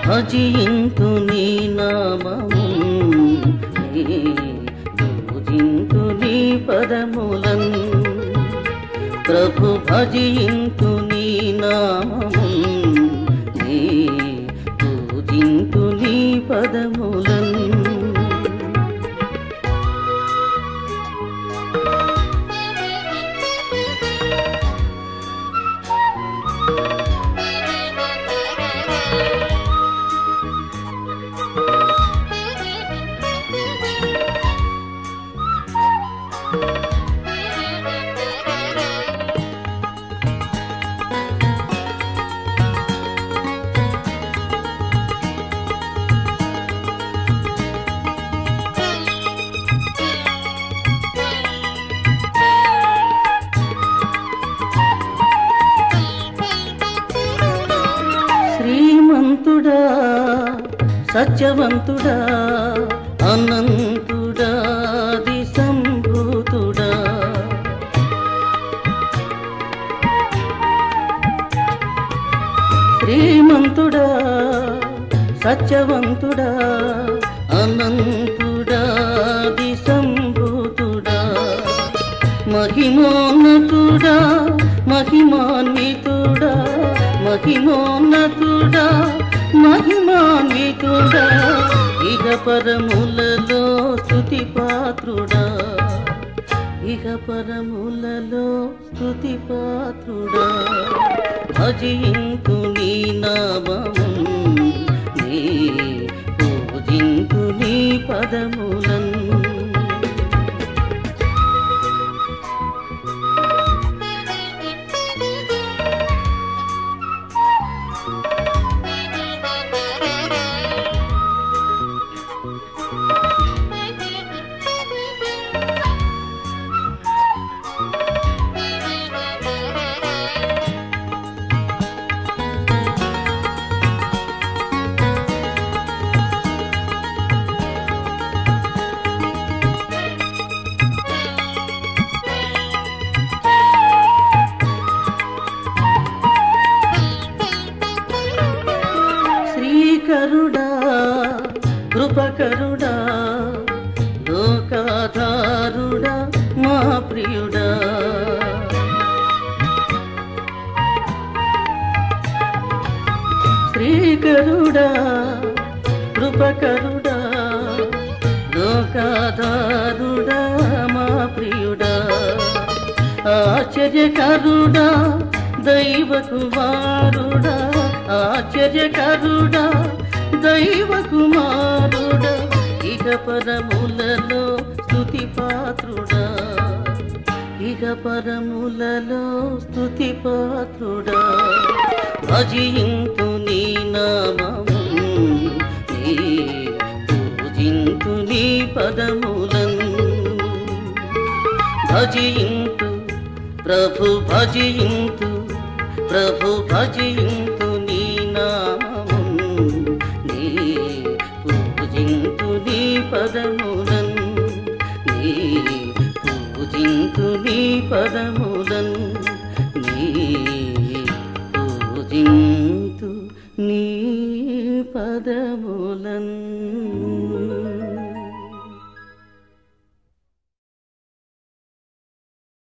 భజింతు నీ నామము నీ పూజింతు నీ పదములన్ ప్రభు భజింతు నీ నామము నీ పూజింతు నీ పదములన్ శ్రీమంతుడా సత్యవంతుడా అనంతుడా ది సంభూతుడా శ్రీమంతుడా సత్యవంతుడా అనంతుడా ది సంభూతుడా మహిమోన్నతుడా మహిమాన్వితుడా మహిమోన్నతుడా మహిమాన్వితుడా ఇహ పరములలో స్తుతి పాత్రుడా ఇహ పరములలో స్తుతి పాత్రుడా భజింతు నీ నామము నీ పూజింతు నీ పదములను శ్రీకరుడా కృపకరుడా లోకాధారుడా మా ప్రియుడా శ్రీకరుడా కృపకరుడా లోకాధారుడా మా ప్రియుడా ఆశ్చర్యకరుడా దైవ కుమారుడా ఆశ్చర్యకరుడా దైవ కుమారుడా ఇక పరములలో స్తుతి పాత్రుడా ఇక పరములలో స్తుతి పాత్రుడా భజింతు నీ నామము నీ పూజింతు నీ పదములను భజింతు ప్రభు భజింతు ప్రభు భజింతు నీ నామము నీ పూజింతు నీ పదములను నీ పూజింతు నీ పదము